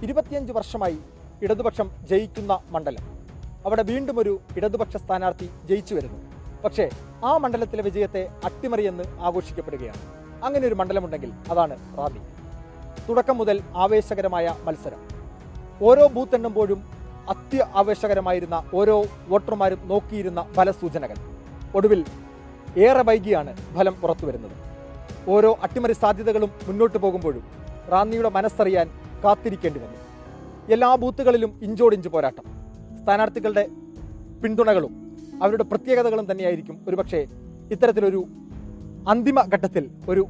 ഇരുപത്തിയഞ്ച് വർഷമായി ഇടതുപക്ഷം ജയിക്കുന്ന മണ്ഡലം അവിടെ വീണ്ടും ഒരു ഇടതുപക്ഷ സ്ഥാനാർത്ഥി ജയിച്ചു വരുന്നു പക്ഷേ ആ മണ്ഡലത്തിലെ വിജയത്തെ അട്ടിമറിയെന്ന് ആഘോഷിക്കപ്പെടുകയാണ് അങ്ങനെ ഒരു മണ്ഡലമുണ്ടെങ്കിൽ അതാണ് റാന്നി തുടക്കം മുതൽ ആവേശകരമായ മത്സരം ഓരോ ബൂത്ത് എണ്ണുമ്പോഴും അത്യ ആവേശകരമായിരുന്ന ഓരോ വോട്ടർമാരും നോക്കിയിരുന്ന ഫലസൂചനകൾ ഒടുവിൽ ഏറെ വൈകിയാണ് ഫലം പുറത്തു വരുന്നത് ഓരോ അട്ടിമറി സാധ്യതകളും മുന്നോട്ട് പോകുമ്പോഴും റാന്നിയുടെ മനസ്സറിയാൻ കാത്തിരിക്കേണ്ടി വന്നു എല്ലാ ബൂത്തുകളിലും ഇഞ്ചോടിഞ്ച് പോരാട്ടം സ്ഥാനാർത്ഥികളുടെ പിന്തുണകളും അവരുടെ പ്രത്യേകതകളും തന്നെയായിരിക്കും ഒരുപക്ഷെ ഇത്തരത്തിലൊരു അന്തിമ ഘട്ടത്തിൽ ഒരു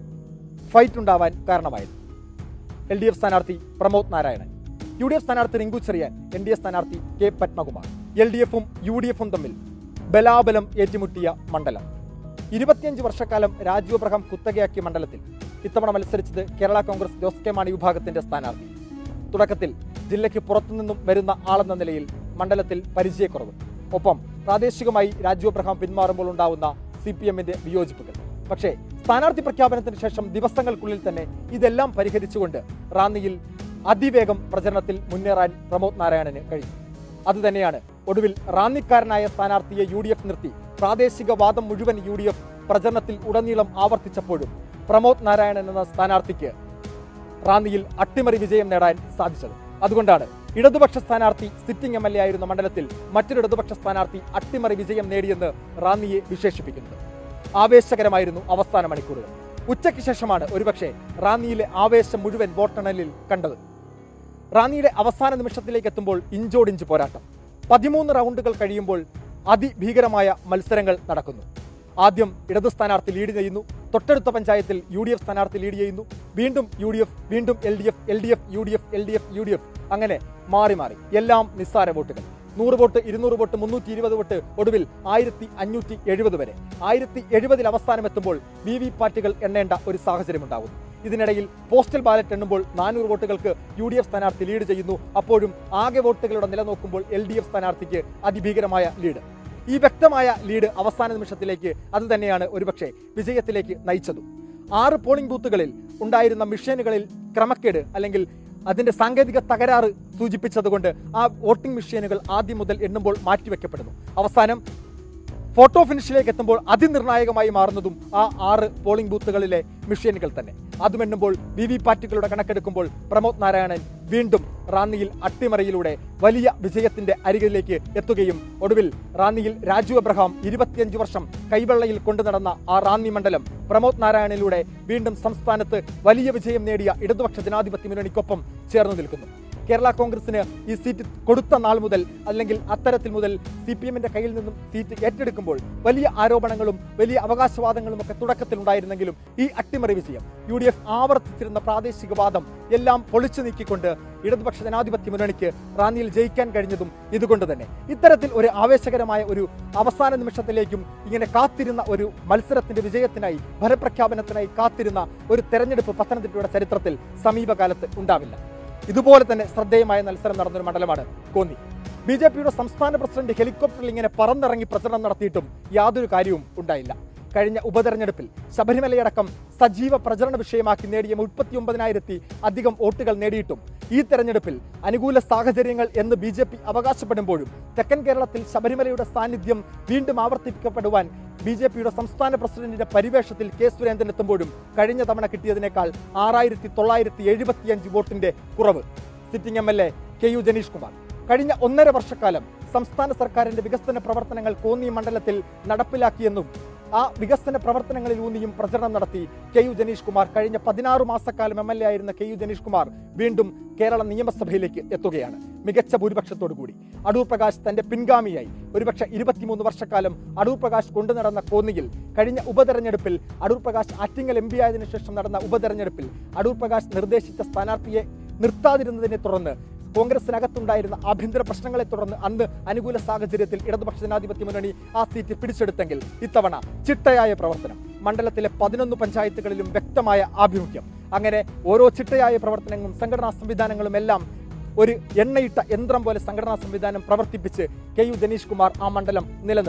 ഫൈറ്റ് ഉണ്ടാവാൻ കാരണമായത് എൽ ഡി എഫ് സ്ഥാനാർത്ഥി Pramod Narayanan U D F സ്ഥാനാർത്ഥി Rinku Cherian N D A സ്ഥാനാർത്ഥി കെ പത്മകുമാർ എൽ ഡി എഫും യു ഡി എഫും തമ്മിൽ ബലാബലം ഏറ്റുമുട്ടിയ മണ്ഡലം ഇരുപത്തിയഞ്ച് വർഷക്കാലം രാജീവ് അബ്രഹാം കുത്തകയാക്കിയ മണ്ഡലത്തിൽ ഇത്തവണ മത്സരിച്ചത് കേരള കോൺഗ്രസ് ജോസ് കെ മാണി വിഭാഗത്തിന്റെ സ്ഥാനാർത്ഥി തുടക്കത്തിൽ ജില്ലയ്ക്ക് പുറത്തുനിന്നും വരുന്ന ആളെന്ന നിലയിൽ മണ്ഡലത്തിൽ പരിചയക്കുറവ് ഒപ്പം പ്രാദേശികമായി രാജീവ് അബ്രഹാം പിന്മാറുമ്പോൾ ഉണ്ടാവുന്ന സി പി എമ്മിന്റെ വിയോജിപ്പുകൾ പക്ഷേ സ്ഥാനാർത്ഥി പ്രഖ്യാപനത്തിന് ശേഷം ദിവസങ്ങൾക്കുള്ളിൽ തന്നെ ഇതെല്ലാം പരിഹരിച്ചുകൊണ്ട് റാന്നിയിൽ അതിവേഗം പ്രചരണത്തിൽ മുന്നേറാൻ പ്രമോദ് നാരായണന് കഴിഞ്ഞു അതുതന്നെയാണ് ഒടുവിൽ റാന്നിക്കാരനായ സ്ഥാനാർത്ഥിയെ യു ഡി എഫ് നിർത്തി പ്രാദേശിക വാദം മുഴുവൻ യു ഡി എഫ് പ്രചരണത്തിൽ ഉടനീളം ആവർത്തിച്ചപ്പോഴും പ്രമോദ് നാരായണൻ എന്ന സ്ഥാനാർത്ഥിക്ക് റാന്നിയിൽ അട്ടിമറി വിജയം നേടാൻ സാധിച്ചത് അതുകൊണ്ടാണ് ഇടതുപക്ഷ സ്ഥാനാർത്ഥി സിറ്റിംഗ് എം എൽ എ ആയിരുന്ന മണ്ഡലത്തിൽ മറ്റൊരു ഇടതുപക്ഷ സ്ഥാനാർത്ഥി അട്ടിമറി വിജയം നേടിയെന്ന് റാന്നിയെ വിശേഷിപ്പിക്കുന്നത് ആവേശകരമായിരുന്നു അവസാന മണിക്കൂറുകൾ ഉച്ചയ്ക്ക് ശേഷമാണ് ഒരുപക്ഷെ റാന്നിയിലെ ആവേശം മുഴുവൻ വോട്ടെണ്ണലിൽ കണ്ടത് റാന്നിയുടെ അവസാന നിമിഷത്തിലേക്ക് എത്തുമ്പോൾ ഇഞ്ചോടിഞ്ച് പോരാട്ടം പതിമൂന്ന് റൗണ്ടുകൾ കഴിയുമ്പോൾ അതിഭീകരമായ മത്സരങ്ങൾ നടക്കുന്നു ആദ്യം ഇടതു സ്ഥാനാർത്ഥി ലീഡ് ചെയ്യുന്നു തൊട്ടടുത്ത പഞ്ചായത്തിൽ യു ഡി എഫ് സ്ഥാനാർത്ഥി ലീഡ് ചെയ്യുന്നു വീണ്ടും യു ഡി എഫ് വീണ്ടും L D F L D F U D F L D F U D F അങ്ങനെ മാറി മാറി എല്ലാം നിസ്സാര വോട്ടുകൾ നൂറ് വോട്ട് ഇരുന്നൂറ് വോട്ട് മുന്നൂറ്റി ഇരുപത് വോട്ട് ഒടുവിൽ ആയിരത്തി അഞ്ഞൂറ്റി എഴുപത് വരെ ആയിരത്തി എഴുപതിൽ അവസാനം എത്തുമ്പോൾ വി വി പാറ്റുകൾ എണ്ണേണ്ട ഒരു സാഹചര്യമുണ്ടാകുന്നു ഇതിനിടയിൽ പോസ്റ്റൽ ബാലറ്റ് എണ്ണുമ്പോൾ നാനൂറ് വോട്ടുകൾക്ക് യു ഡി എഫ് സ്ഥാനാർത്ഥി ലീഡ് ചെയ്യുന്നു അപ്പോഴും ആകെ വോട്ടുകളുടെ നില നോക്കുമ്പോൾ എൽ ഡി എഫ് സ്ഥാനാർത്ഥിക്ക് അതിഭീകരമായ ലീഡ് ഈ വ്യക്തമായ ലീഡ് അവസാന നിമിഷത്തിലേക്ക് അത് തന്നെയാണ് ഒരുപക്ഷെ വിജയത്തിലേക്ക് നയിച്ചതും ആറ് പോളിംഗ് ബൂത്തുകളിൽ ഉണ്ടായിരുന്ന മിഷനുകളിൽ ക്രമക്കേട് അല്ലെങ്കിൽ അതിന്റെ സാങ്കേതിക തകരാറ് സൂചിപ്പിച്ചതുകൊണ്ട് ആ വോട്ടിംഗ് മെഷീനുകൾ ആദ്യം മുതൽ എണ്ണുമ്പോൾ മാറ്റിവെക്കപ്പെടുന്നു അവസാനം ഫോട്ടോ ഫിനിഷിലേക്ക് എത്തുമ്പോൾ അതിനിർണായകമായി മാറുന്നതും ആ ആറ് പോളിംഗ് ബൂത്തുകളിലെ മെഷീനുകൾ തന്നെ അതും എണ്ണുമ്പോൾ വി വി പാറ്റുകളുടെ കണക്കെടുക്കുമ്പോൾ പ്രമോദ് നാരായണൻ വീണ്ടും റാന്നിയിൽ അട്ടിമറിയിലൂടെ വലിയ വിജയത്തിന്റെ അരികിലേക്ക് എത്തുകയും ഒടുവിൽ റാന്നിയിൽ രാജു അബ്രഹാം ഇരുപത്തിയഞ്ച് വർഷം കൈവെള്ളയിൽ കൊണ്ടു നടന്ന ആ റാന്നി മണ്ഡലം പ്രമോദ് നാരായണനിലൂടെ വീണ്ടും സംസ്ഥാനത്ത് വലിയ വിജയം നേടിയ ഇടതുപക്ഷ ജനാധിപത്യ മുന്നണിക്കൊപ്പം ചേർന്ന് നിൽക്കുന്നു കേരള കോൺഗ്രസിന് ഈ സീറ്റ് കൊടുത്ത നാൾ മുതൽ അല്ലെങ്കിൽ അത്തരത്തിൽ മുതൽ സി പി എമ്മിന്റെ കയ്യിൽ നിന്നും സീറ്റ് ഏറ്റെടുക്കുമ്പോൾ വലിയ ആരോപണങ്ങളും വലിയ അവകാശവാദങ്ങളും ഒക്കെ തുടക്കത്തിൽ ഉണ്ടായിരുന്നെങ്കിലും ഈ അട്ടിമറി വിജയം യു ഡി എഫ് ആവർത്തിച്ചിരുന്ന പ്രാദേശികവാദം എല്ലാം പൊളിച്ചു നീക്കിക്കൊണ്ട് ഇടതുപക്ഷ ജനാധിപത്യ മുന്നണിക്ക് റാന്നിയിൽ ജയിക്കാൻ കഴിഞ്ഞതും ഇതുകൊണ്ട് തന്നെ ഇത്തരത്തിൽ ഒരു ആവേശകരമായ ഒരു അവസാന നിമിഷത്തിലേക്കും ഇങ്ങനെ കാത്തിരുന്ന ഒരു മത്സരത്തിന്റെ വിജയത്തിനായി ഫലപ്രഖ്യാപനത്തിനായി കാത്തിരുന്ന ഒരു തെരഞ്ഞെടുപ്പ് പത്തനംതിട്ടയുടെ ചരിത്രത്തിൽ സമീപകാലത്ത് ഉണ്ടാവില്ല ഇതുപോലെ തന്നെ ശ്രദ്ധേയമായ മത്സരം നടന്നൊരു മണ്ഡലമാണ് കോന്നി ബി ജെ പിയുടെ സംസ്ഥാന പ്രസിഡന്റ് ഹെലികോപ്റ്ററിൽ ഇങ്ങനെ പറന്നിറങ്ങി പ്രചരണം നടത്തിയിട്ടും യാതൊരു കാര്യവും ഉണ്ടായില്ല കഴിഞ്ഞ ഉപതെരഞ്ഞെടുപ്പിൽ ശബരിമലയടക്കം സജീവ പ്രചരണ വിഷയമാക്കി നേടിയ മുപ്പത്തി ഒമ്പതിനായിരത്തി അധികം വോട്ടുകൾ നേടിയിട്ടും ഈ തെരഞ്ഞെടുപ്പിൽ അനുകൂല സാഹചര്യങ്ങൾ എന്ന് ബി ജെ പി അവകാശപ്പെടുമ്പോഴും തെക്കൻ കേരളത്തിൽ ശബരിമലയുടെ സാന്നിധ്യം വീണ്ടും ആവർത്തിക്കപ്പെടുവാൻ ബി ജെ പിയുടെ സംസ്ഥാന പ്രസിഡന്റിന്റെ പരിവേഷത്തിൽ കെ സുരേന്ദ്രൻ എത്തുമ്പോഴും കഴിഞ്ഞ തവണ കിട്ടിയതിനേക്കാൾ ആറായിരത്തി തൊള്ളായിരത്തി എഴുപത്തിയഞ്ച് വോട്ടിന്റെ കുറവ് sitting M L A K U Jenish Kumar കഴിഞ്ഞ ഒന്നര വർഷക്കാലം സംസ്ഥാന സർക്കാരിന്റെ വികസന പ്രവർത്തനങ്ങൾ കോന്നി മണ്ഡലത്തിൽ നടപ്പിലാക്കിയെന്നും ആ വികസന പ്രവർത്തനങ്ങളിൽ ഊന്നിയും പ്രചരണം നടത്തി കെ യു ജനീഷ് കുമാർ കഴിഞ്ഞ പതിനാറ് മാസക്കാലം എം എൽ എ ആയിരുന്ന കെ യു ജനീഷ് കുമാർ വീണ്ടും കേരള നിയമസഭയിലേക്ക് എത്തുകയാണ് മികച്ച ഭൂരിപക്ഷത്തോടു കൂടി അടൂർ പ്രകാശ് തന്റെ പിൻഗാമിയായി ഒരുപക്ഷെ ഇരുപത്തിമൂന്ന് വർഷക്കാലം അടൂർ പ്രകാശ് കൊണ്ടു നടന്ന കോന്നിയിൽ കഴിഞ്ഞ ഉപതെരഞ്ഞെടുപ്പിൽ അടൂർ പ്രകാശ് ആറ്റിങ്ങൽ എം പി ആയതിനു ശേഷം നടന്ന ഉപതെരഞ്ഞെടുപ്പിൽ അടൂർ പ്രകാശ് നിർദ്ദേശിച്ച സ്ഥാനാർത്ഥിയെ നിർത്താതിരുന്നതിനെ തുടർന്ന് കോൺഗ്രസിനകത്തുണ്ടായിരുന്ന ആഭ്യന്തര പ്രശ്നങ്ങളെ തുടർന്ന് അന്ന് അനുകൂല സാഹചര്യത്തിൽ ഇടതുപക്ഷ ജനാധിപത്യ മുന്നണി ആ സീറ്റ് പിടിച്ചെടുത്തെങ്കിൽ ഇത്തവണ ചിട്ടയായ പ്രവർത്തനം മണ്ഡലത്തിലെ പതിനൊന്ന് പഞ്ചായത്തുകളിലും വ്യക്തമായ ആഭിമുഖ്യം അങ്ങനെ ഓരോ ചിട്ടയായ പ്രവർത്തനങ്ങളും സംഘടനാ സംവിധാനങ്ങളും എല്ലാം ഒരു എണ്ണയിട്ട യന്ത്രം പോലെ സംഘടനാ സംവിധാനം പ്രവർത്തിപ്പിച്ച് കെ യു ജനീഷ് കുമാർ ആ മണ്ഡലം നിലനിർത്തി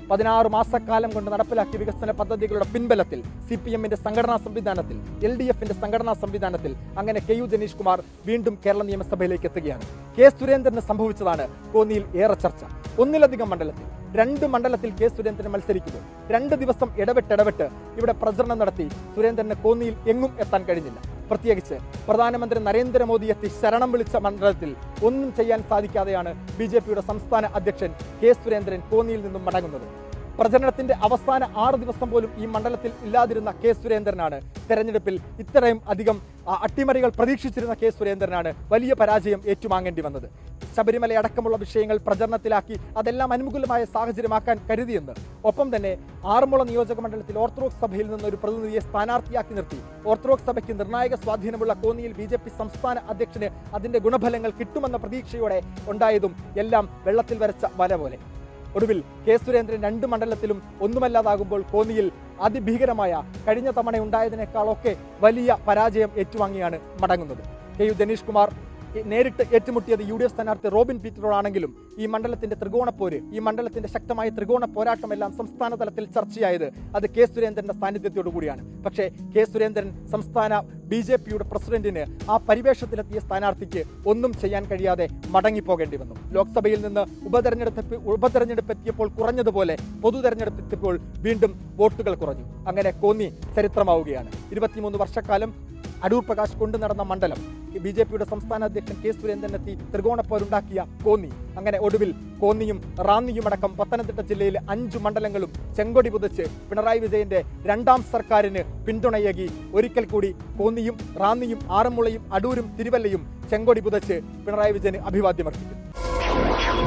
പതിനാറ് മാസക്കാലം കൊണ്ട് നടപ്പിലാക്കിയ വികസന പദ്ധതികളുടെ പിൻബലത്തിൽ സി പി എമ്മിന്റെ സംഘടനാ സംവിധാനത്തിൽ എൽ ഡി എഫിന്റെ സംഘടനാ സംവിധാനത്തിൽ അങ്ങനെ കെ യു ജനീഷ് കുമാർ വീണ്ടും കേരള നിയമസഭയിലേക്ക് എത്തുകയാണ് കെ സുരേന്ദ്രന് സംഭവിച്ചതാണ് കോന്നിയിൽ ഏറെ ചർച്ച ഒന്നിലധികം മണ്ഡലത്തിൽ രണ്ട് മണ്ഡലത്തിൽ കെ സുരേന്ദ്രൻ മത്സരിക്കുന്നു രണ്ട് ദിവസം ഇടവിട്ട് ഇടവിട്ട് ഇവിടെ പ്രചരണം നടത്തി സുരേന്ദ്രന് കോന്നിയിൽ എങ്ങും എത്താൻ കഴിഞ്ഞില്ല പ്രത്യേകിച്ച് പ്രധാനമന്ത്രി നരേന്ദ്രമോദി എത്തി ശരണം വിളിച്ച മണ്ഡലത്തിൽ ഒന്നും ചെയ്യാൻ സാധിക്കാതെയാണ് ബി ജെ പിയുടെ സംസ്ഥാന അധ്യക്ഷൻ കെ സുരേന്ദ്രൻ കോന്നിയിൽ നിന്നും മടങ്ങുന്നത് പ്രചരണത്തിന്റെ അവസാന ആറ് ദിവസം പോലും ഈ മണ്ഡലത്തിൽ ഇല്ലാതിരുന്ന കെ സുരേന്ദ്രനാണ് തെരഞ്ഞെടുപ്പിൽ ഇത്രയും അധികം ആ, അട്ടിമറികൾ പ്രതീക്ഷിച്ചിരുന്ന കെ സുരേന്ദ്രനാണ് വലിയ പരാജയം ഏറ്റുവാങ്ങേണ്ടി വന്നത് ശബരിമല അടക്കമുള്ള വിഷയങ്ങൾ പ്രചരണത്തിലാക്കി അതെല്ലാം അനുകൂലമായ സാഹചര്യമാക്കാൻ കരുതിയെന്ന് ഒപ്പം തന്നെ ആറന്മുള നിയോജക മണ്ഡലത്തിൽ ഓർത്തഡോക്സ് സഭയിൽ നിന്ന് ഒരു പ്രതിനിധിയെ സ്ഥാനാർത്ഥിയാക്കി നിർത്തി ഓർത്തഡോക്സ് സഭയ്ക്ക് നിർണായക സ്വാധീനമുള്ള കോന്നിയിൽ ബി സംസ്ഥാന അധ്യക്ഷന് അതിന്റെ ഗുണഫലങ്ങൾ കിട്ടുമെന്ന പ്രതീക്ഷയോടെ ഉണ്ടായതും എല്ലാം വെള്ളത്തിൽ വരച്ച വല പോലെ ഒടുവിൽ കെ സുരേന്ദ്രൻ രണ്ട് മണ്ഡലത്തിലും ഒന്നുമല്ലാതാകുമ്പോൾ കോന്നിയിൽ അതിഭീകരമായ കഴിഞ്ഞ തവണ ഉണ്ടായതിനേക്കാളൊക്കെ വലിയ പരാജയം ഏറ്റുവാങ്ങിയാണ് മടങ്ങുന്നത് കെ യു ജനീഷ് കുമാർ ഈ നേരിട്ട് ഏറ്റുമുട്ടിയത് യു ഡി എഫ് സ്ഥാനാർത്ഥി റോബിൻ പീറ്ററോടാണെങ്കിലും ഈ മണ്ഡലത്തിന്റെ ത്രികോണപ്പോര് ഈ മണ്ഡലത്തിന്റെ ശക്തമായ ത്രികോണ പോരാട്ടമെല്ലാം സംസ്ഥാന തലത്തിൽ ചർച്ചയായത് അത് കെ സുരേന്ദ്രന്റെ സാന്നിധ്യത്തോടു കൂടിയാണ് പക്ഷേ കെ സുരേന്ദ്രൻ സംസ്ഥാന ബി ജെ പിയുടെ പ്രസിഡന്റിന് ആ പരിവേഷത്തിലെത്തിയ സ്ഥാനാർത്ഥിക്ക് ഒന്നും ചെയ്യാൻ കഴിയാതെ മടങ്ങിപ്പോകേണ്ടി വന്നു ലോക്സഭയിൽ നിന്ന് ഉപതെരഞ്ഞെടുപ്പ് ഉപതെരഞ്ഞെടുപ്പ് എത്തിയപ്പോൾ കുറഞ്ഞതുപോലെ പൊതു തെരഞ്ഞെടുപ്പ് എത്തിയപ്പോൾ വീണ്ടും വോട്ടുകൾ കുറഞ്ഞു അങ്ങനെ കോന്നി ചരിത്രമാവുകയാണ് ഇരുപത്തിമൂന്ന് വർഷക്കാലം അടൂർ പ്രകാശ് കൊണ്ടു നടന്ന മണ്ഡലം ബി ജെ പിയുടെ സംസ്ഥാന അധ്യക്ഷൻ കെ സുരേന്ദ്രൻ എത്തി ത്രികോണപ്പോരുണ്ടാക്കിയ കോന്നി അങ്ങനെ ഒടുവിൽ കോന്നിയും റാന്നിയും അടക്കം പത്തനംതിട്ട ജില്ലയിലെ അഞ്ചു മണ്ഡലങ്ങളും ചെങ്കൊടി പുതച്ച് പിണറായി വിജയന്റെ രണ്ടാം സർക്കാരിന് പിന്തുണയേകി ഒരിക്കൽ കൂടി കോന്നിയും റാന്നിയും ആറന്മുളയും അടൂരും തിരുവല്ലയും ചെങ്കൊടി പുതച്ച് പിണറായി വിജയന് അഭിവാദ്യമർപ്പിക്കും